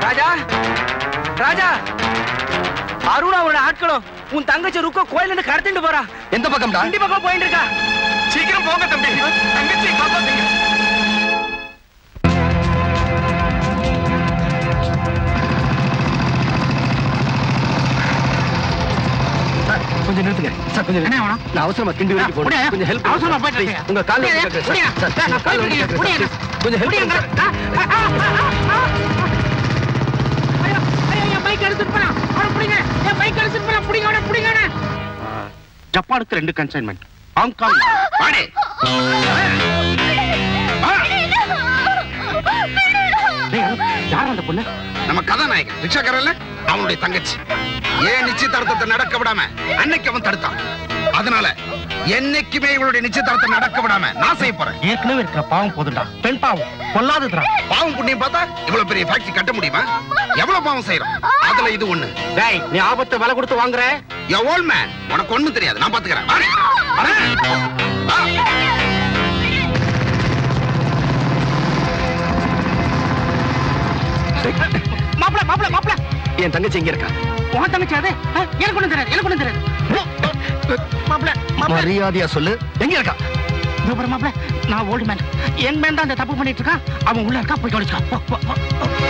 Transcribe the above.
ராஜா ராஜா அருண் அவரோட ஆட்களும் உன் தங்கச்சி ருக்கோ கோயில இருந்து கடத்திட்டு போறா எந்த பக்கம்டா வண்டி பக்கம் போயிட்டு இருக்கா சீக்கிரம் போங்க தம்பி தங்கச்சி காப்பாத்துங்க கொஞ்சம் நிறுத்துங்க சார் கொஞ்சம் என்ன வேணும்? நான் அவசரமா திண்டி வரைக்கும் முடியாது. போறேன் கொஞ்சம் ஹெல்ப் அவசரமா போயிட்டு ப்ளீஸ் இருக்கீங்க. உங்க கால்ல முடியாது. வந்து கேட்கறேன் முடியாது. சார் சார் நான் உங்க கால்ல வந்து போயிட்டு கேட்கறேன் இருக்கேன். சார் கொஞ்சம் ஹெல்ப் முடியாது. பண்ணுங்க சார் ஆ, ஆ, ஆ, ஆ, ஆ. ஐயோ, ஐயோ, என் பைக் எடுத்துட்டு போறான். அவனை பிடிங்க. என் பைக் எடுத்துட்டு போறான். பிடிங்க அவனை, பிடிங்க அவனை. ஜப்பானுக்கு ரெண்டு கன்சைன்மெண்ட் ஹாங்காங் வாடே யார் அந்த பொண்ணு நம்ம கதாநாயகன் ரிக்ஷாக்காரன்ல அவனுடைய தங்கச்சி ஏன் நிச்சயதார்த்தத்தை நடக்க விடாம அன்னைக்கு அவன் தடுத்தான் அதனால என்னைக்குமே இவளுடைய நிச்சயதார்த்தம் நடக்க விடாம நான் செய்ய போறேன் ஏற்கனவே இருக்கிற பாவம் போதுண்டா பெண் பாவம் பொல்லாததுடா பாவம் புண்ணியம் பார்த்தா இவ்வளவு பெரிய ஃபேக்டரி கட்ட முடியுமா எவ்வளவு பாவம் செய்யறோம் அதுல இது ஒண்ணு டேய் நீ ஆபத்தை விலை கொடுத்து வாங்குற யோ ஓல்ட் மேன் உனக்கு ஒண்ணும் தெரியாது நான் பாத்துக்கிறேன் வாடே. வாடே. வா. மாப்பிள மாப்பிள மாப்பிள என் தங்கச்சி எங்க இருக்கா உன் தங்கச்சி அது ஆ, எனக்கு ஒண்ணும் தெரியாது எனக்கு ஒண்ணும் தெரியாது மாப்பிள மாப்பிள மரியாதையா சொல்லு எங்க இருக்கா இதோ பாரு மாப்பிள நான் ஓல்டு மேன் என் மேன் தான் அந்த தப்பு பண்ணிட்டு இருக்கான் அவன் உள்ள இருக்கா போய் கவனிச்சுக்கா போ, போ, போ.